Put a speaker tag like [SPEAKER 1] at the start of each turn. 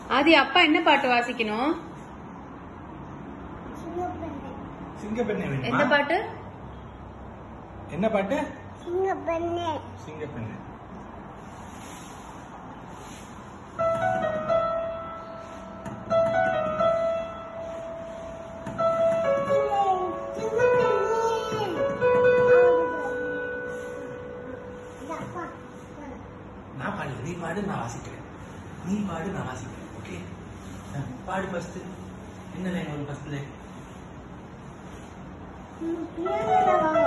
[SPEAKER 1] ஆதி அப்பா என்ன பாட்டு வாசிக்கணும்
[SPEAKER 2] சிங்கப்பெண்ணே
[SPEAKER 3] சிங்கப்பெண்ணை
[SPEAKER 1] எந்த
[SPEAKER 3] வேணுமா
[SPEAKER 1] பாட்டு
[SPEAKER 3] என்ன பாட்டு
[SPEAKER 2] சிங்கப்பெண்ணே
[SPEAKER 3] சிங்கப்பெண்ணை நான் பாடல நீ பாடு நான் வாசிக்கிறேன் நீ பாடு நான் வாசிக்கிறேன் ஓகே பாடு ஃபர்ஸ்ட் என்ன லைன் வரும் ஃபர்ஸ்ட் லைன்
[SPEAKER 2] பிள்ளைங்கள